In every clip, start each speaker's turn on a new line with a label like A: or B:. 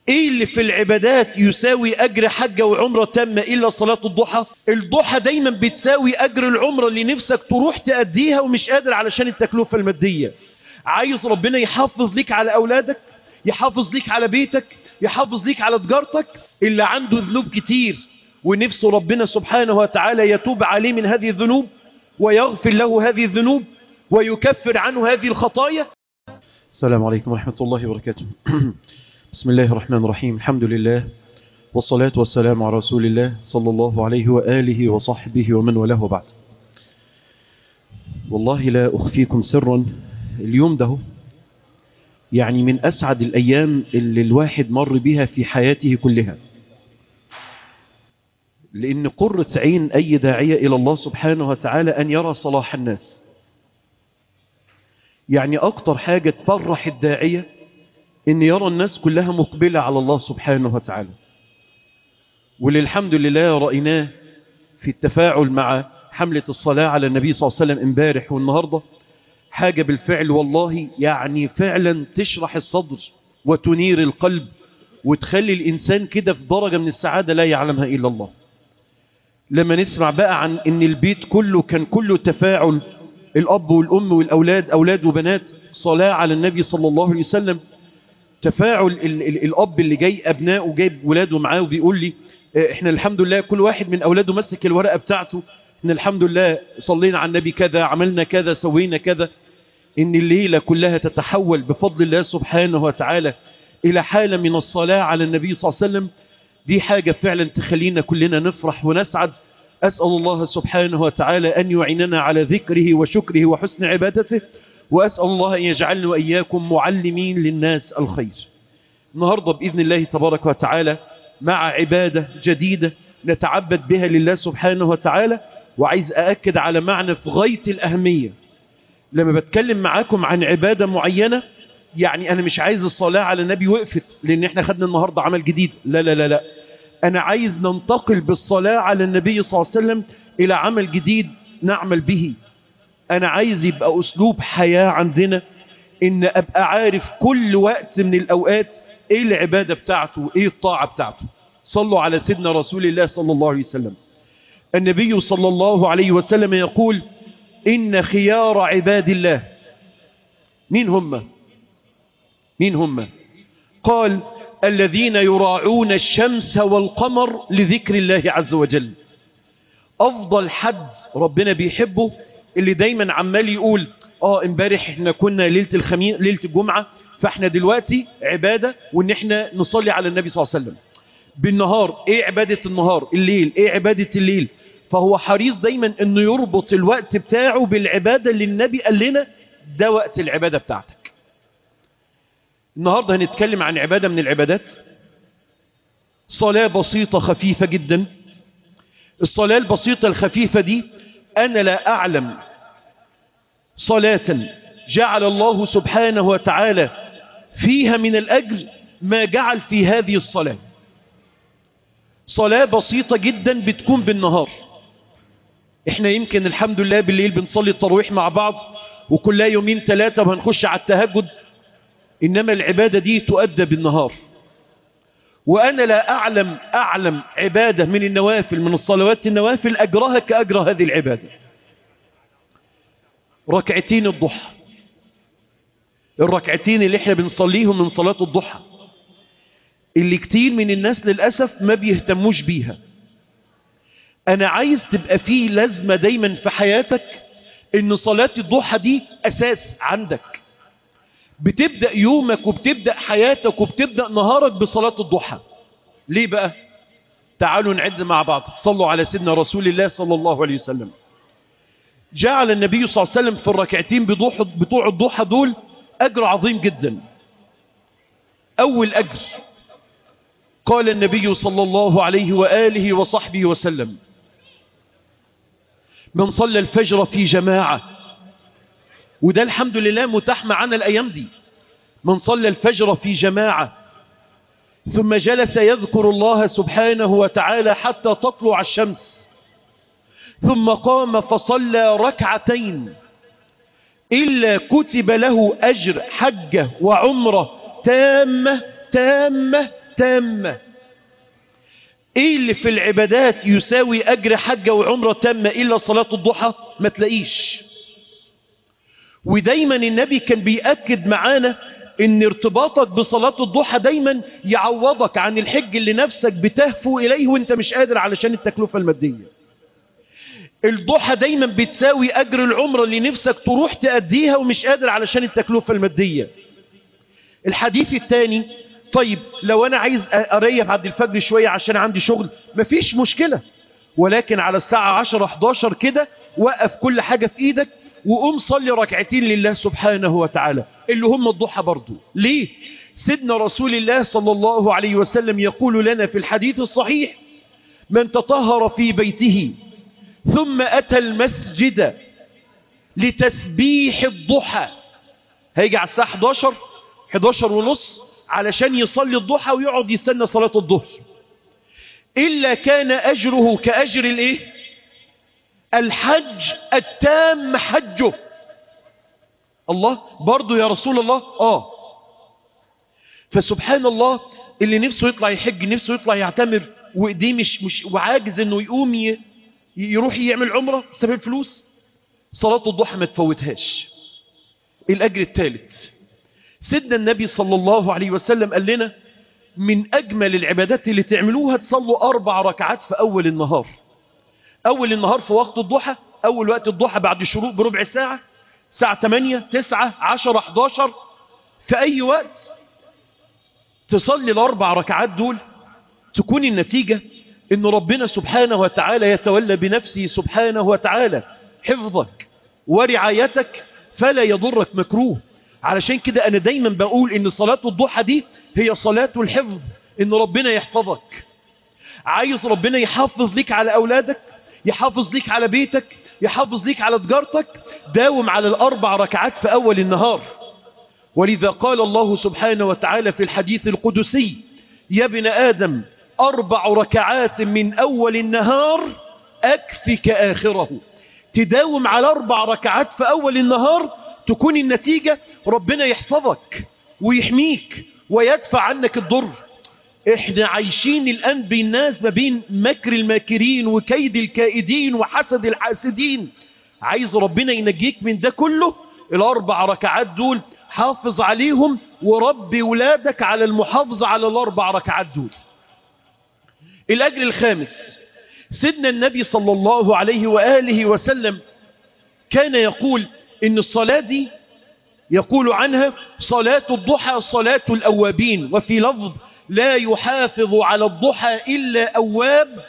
A: ايه اللي في العبادات يساوي اجر حجة وعمرة تامة الا صلاة الضحى الضحى دايما بتساوي اجر العمرة اللي نفسك تروح تأديها ومش قادر علشان التكلفة المادية عايز ربنا يحافظ ليك على اولادك يحافظ ليك على بيتك يحافظ ليك على تجارتك اللي عنده ذنوب كتير ونفسه ربنا سبحانه وتعالى يتوب عليه من هذه الذنوب ويغفر له هذه الذنوب ويكفر عنه هذه الخطايا السلام عليكم ورحمة الله وبركاته بسم الله الرحمن الرحيم الحمد لله والصلاة والسلام على رسول الله صلى الله عليه وآله وصحبه ومن وله بعد والله لا أخفيكم سرا اليوم ده يعني من أسعد الأيام اللي الواحد مر بها في حياته كلها لأن قرة عين أي داعية إلى الله سبحانه وتعالى أن يرى صلاح الناس يعني أكتر حاجة تفرح الداعية أن يرى الناس كلها مقبلة على الله سبحانه وتعالى وللحمد لله رأيناه في التفاعل مع حملة الصلاة على النبي صلى الله عليه وسلم امبارح والنهاردة حاجة بالفعل والله يعني فعلا تشرح الصدر وتنير القلب وتخلي الإنسان كده في درجة من السعادة لا يعلمها إلا الله لما نسمع بقى عن ان البيت كله كان كله تفاعل الأب والأم والأولاد أولاد وبنات صلاة على النبي صلى الله عليه وسلم تفاعل ال ال الأب اللي جاي أبنائه جايب ولاده معاه وبيقول لي احنا الحمد لله كل واحد من أولاده مسك الورقة بتاعته ان الحمد لله صلينا على النبي كذا عملنا كذا سوينا كذا ان الليلة كلها تتحول بفضل الله سبحانه وتعالى إلى حالة من الصلاة على النبي صلى الله عليه وسلم دي حاجة فعلا تخلينا كلنا نفرح ونسعد أسأل الله سبحانه وتعالى أن يعيننا على ذكره وشكره وحسن عبادته وأسأل الله أن يجعلنا وإياكم معلمين للناس الخير النهاردة بإذن الله تبارك وتعالى مع عبادة جديدة نتعبد بها لله سبحانه وتعالى وعايز أأكد على معنى في غاية الأهمية لما بتكلم معاكم عن عبادة معينة يعني أنا مش عايز الصلاة على النبي وقفت لأن احنا خدنا النهاردة عمل جديد لا لا لا لا أنا عايز ننتقل بالصلاة على النبي صلى الله عليه وسلم إلى عمل جديد نعمل به أنا عايز يبقى أسلوب حياة عندنا إن أبقى عارف كل وقت من الأوقات إيه العبادة بتاعته إيه الطاعة بتاعته صلوا على سيدنا رسول الله صلى الله عليه وسلم النبي صلى الله عليه وسلم يقول إن خيار عباد الله مين هم مين هم قال الذين يراعون الشمس والقمر لذكر الله عز وجل أفضل حد ربنا بيحبه اللي دايما عمال يقول اه امبارح احنا كنا ليلة الخميس ليلة الجمعة فاحنا دلوقتي عبادة وان احنا نصلي على النبي صلى الله عليه وسلم بالنهار ايه عبادة النهار الليل ايه عبادة الليل فهو حريص دايما انه يربط الوقت بتاعه بالعبادة اللي النبي قال لنا ده وقت العبادة بتاعتك النهاردة هنتكلم عن عبادة من العبادات صلاة بسيطة خفيفة جدا الصلاة البسيطة الخفيفة دي أنا لا أعلم صلاة جعل الله سبحانه وتعالى فيها من الأجر ما جعل في هذه الصلاة صلاة بسيطة جدا بتكون بالنهار احنا يمكن الحمد لله بالليل بنصلي التراويح مع بعض وكلها يومين ثلاثة وهنخش على التهجد إنما العبادة دي تؤدى بالنهار وأنا لا أعلم أعلم عبادة من النوافل من الصلوات النوافل أجرها كأجر هذه العبادة ركعتين الضحى الركعتين اللي احنا بنصليهم من صلاة الضحى اللي كتير من الناس للأسف ما بيهتموش بيها أنا عايز تبقى فيه لازمة دايما في حياتك إن صلاة الضحى دي أساس عندك بتبدأ يومك وبتبدأ حياتك وبتبدأ نهارك بصلاة الضحى ليه بقى تعالوا نعد مع بعض صلوا على سيدنا رسول الله صلى الله عليه وسلم جعل النبي صلى الله عليه وسلم في الركعتين بتوع الضحى دول أجر عظيم جدا أول أجر قال النبي صلى الله عليه وآله وصحبه وسلم من صلى الفجر في جماعة وده الحمد لله متاح معنا الأيام دي من صلى الفجر في جماعة ثم جلس يذكر الله سبحانه وتعالى حتى تطلع الشمس ثم قام فصلى ركعتين إلا كتب له أجر حجة وعمرة تامة تامة تامة ايه اللي في العبادات يساوي اجر حجة وعمرة تامة الا صلاة الضحى ما تلاقيش ودايما النبي كان بيأكد معانا ان ارتباطك بصلاة الضحى دايما يعوضك عن الحج اللي نفسك بتهفو اليه وانت مش قادر علشان التكلفة المادية الضحى دايما بتساوي اجر العمرة اللي نفسك تروح تأديها ومش قادر علشان التكلفة المادية الحديث الثاني طيب لو انا عايز اريح بعد الفجر شوية عشان عندي شغل مفيش مشكلة ولكن على الساعة 10 11 كده وقف كل حاجة في ايدك وقوم صلي ركعتين لله سبحانه وتعالى اللي هم الضحى برضو ليه سيدنا رسول الله صلى الله عليه وسلم يقول لنا في الحديث الصحيح من تطهر في بيته ثم أتى المسجد لتسبيح الضحى هيجي على الساعة 11 11 ونص علشان يصلي الضحى ويقعد يستنى صلاة الظهر إلا كان أجره كأجر الإيه الحج التام حجه الله برضو يا رسول الله آه فسبحان الله اللي نفسه يطلع يحج نفسه يطلع يعتمر وإيديه مش, مش وعاجز انه يقوم ي... يروح يعمل عمرة سبب فلوس صلاة الضحى ما تفوتهاش الأجر الثالث سيدنا النبي صلى الله عليه وسلم قال لنا من أجمل العبادات اللي تعملوها تصلوا أربع ركعات في أول النهار أول النهار في وقت الضحى أول وقت الضحى بعد الشروق بربع ساعة ساعة 8 9 10 11 في أي وقت تصلي الأربع ركعات دول تكون النتيجة إن ربنا سبحانه وتعالى يتولى بنفسه سبحانه وتعالى حفظك ورعايتك فلا يضرك مكروه علشان كده أنا دايما بقول إن صلاة الضحى دي هي صلاة الحفظ إن ربنا يحفظك عايز ربنا يحافظ ليك على أولادك يحافظ ليك على بيتك يحافظ ليك على تجارتك داوم على الأربع ركعات في أول النهار ولذا قال الله سبحانه وتعالى في الحديث القدسي يا ابن آدم أربع ركعات من أول النهار أكفك آخره تداوم على أربع ركعات في أول النهار تكون النتيجة ربنا يحفظك ويحميك ويدفع عنك الضر احنا عايشين الآن بين الناس ما بين مكر الماكرين وكيد الكائدين وحسد الحاسدين عايز ربنا ينجيك من ده كله الأربع ركعات دول حافظ عليهم وربي ولادك على المحافظة على الأربع ركعات دول الأجر الخامس سيدنا النبي صلى الله عليه وآله وسلم كان يقول إن الصلاة دي يقول عنها صلاة الضحى صلاة الأوابين وفي لفظ لا يحافظ على الضحى إلا أواب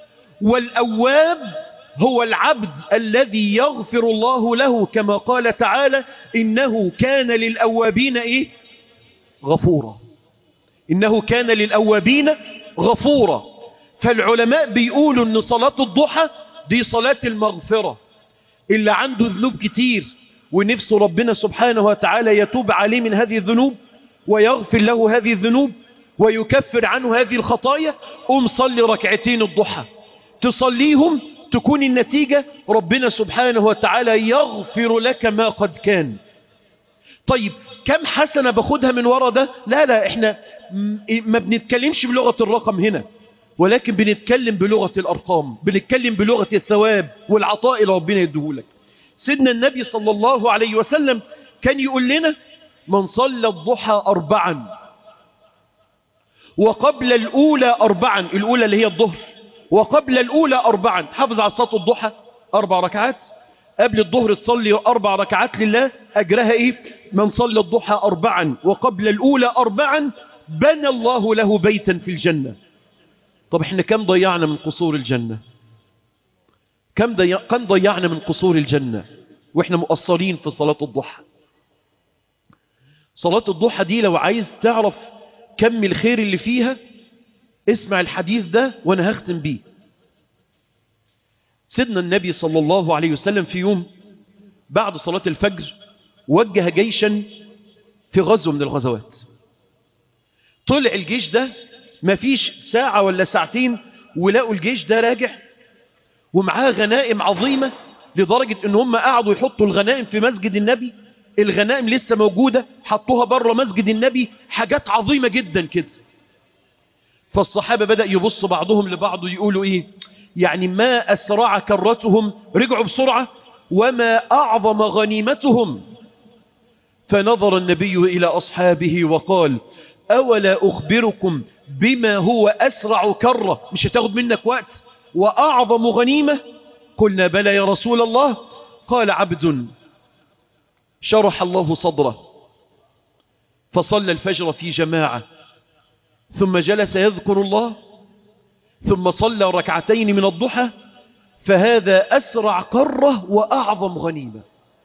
A: والأواب هو العبد الذي يغفر الله له كما قال تعالى إنه كان للأوابين إيه؟ غفورا إنه كان للأوابين غفورا فالعلماء بيقولوا أن صلاة الضحى دي صلاة المغفرة اللي عنده ذنوب كتير ونفسه ربنا سبحانه وتعالى يتوب عليه من هذه الذنوب ويغفر له هذه الذنوب ويكفر عنه هذه الخطايا قم صلي ركعتين الضحى تصليهم تكون النتيجة ربنا سبحانه وتعالى يغفر لك ما قد كان طيب كم حسنة باخدها من ورا ده لا لا احنا ما بنتكلمش بلغة الرقم هنا ولكن بنتكلم بلغة الأرقام بنتكلم بلغة الثواب والعطاء اللي ربنا يديهولك سيدنا النبي صلى الله عليه وسلم كان يقول لنا من صلى الضحى أربعا وقبل الأولى أربعا الأولى اللي هي الظهر وقبل الأولى أربعا حافظ على صلاة الضحى أربع ركعات قبل الظهر تصلي أربع ركعات لله أجرها إيه من صلى الضحى أربعا وقبل الأولى أربعا بنى الله له بيتا في الجنة طب احنا كم ضيعنا من قصور الجنة كم, ضيع... كم ضيعنا من قصور الجنة واحنا مقصرين في صلاة الضحى صلاة الضحى دي لو عايز تعرف كم الخير اللي فيها اسمع الحديث ده وانا هختم بيه سيدنا النبي صلى الله عليه وسلم في يوم بعد صلاة الفجر وجه جيشا في غزو من الغزوات طلع الجيش ده ما فيش ساعة ولا ساعتين ولقوا الجيش ده راجع ومعاه غنائم عظيمة لدرجة ان هم قعدوا يحطوا الغنائم في مسجد النبي الغنائم لسه موجودة حطوها بره مسجد النبي حاجات عظيمة جدا كده فالصحابة بدأ يبص بعضهم لبعض ويقولوا إيه يعني ما أسرع كرتهم رجعوا بسرعة وما أعظم غنيمتهم فنظر النبي إلى أصحابه وقال أولا أخبركم بما هو أسرع كرة مش هتاخد منك وقت وأعظم غنيمة قلنا بلى يا رسول الله قال عبد شرح الله صدره فصلى الفجر في جماعة ثم جلس يذكر الله ثم صلى ركعتين من الضحى فهذا أسرع قرة وأعظم غنيمة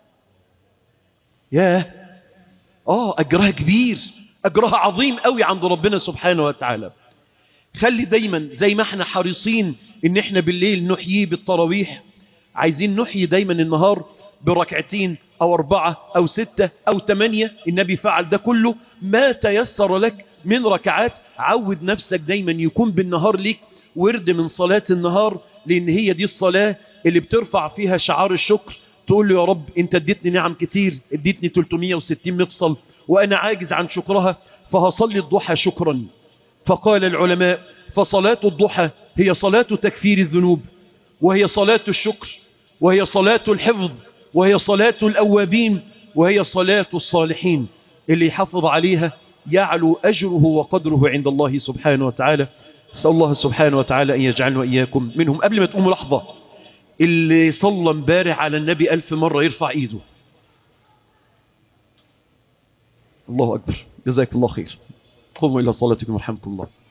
A: ياه آه أجرها كبير أجرها عظيم قوي عند ربنا سبحانه وتعالى خلي دايما زي ما احنا حريصين ان احنا بالليل نحييه بالتراويح عايزين نحيي دايما النهار بركعتين او اربعة او ستة او تمانية النبي فعل ده كله ما تيسر لك من ركعات عود نفسك دايما يكون بالنهار ليك ورد من صلاة النهار لان هي دي الصلاة اللي بترفع فيها شعار الشكر تقول له يا رب انت اديتني نعم كتير اديتني 360 مفصل وانا عاجز عن شكرها فهصلي الضحى شكرا فقال العلماء فصلاة الضحى هي صلاة تكفير الذنوب وهي صلاة الشكر وهي صلاة الحفظ وهي صلاة الأوابين وهي صلاة الصالحين اللي يحافظ عليها يعلو أجره وقدره عند الله سبحانه وتعالى أسأل الله سبحانه وتعالى أن يجعلنا وإياكم منهم قبل ما تقوموا لحظة اللي صلى امبارح على النبي ألف مرة يرفع إيده الله أكبر جزاك الله خير قوموا إلى صلاتكم ورحمكم الله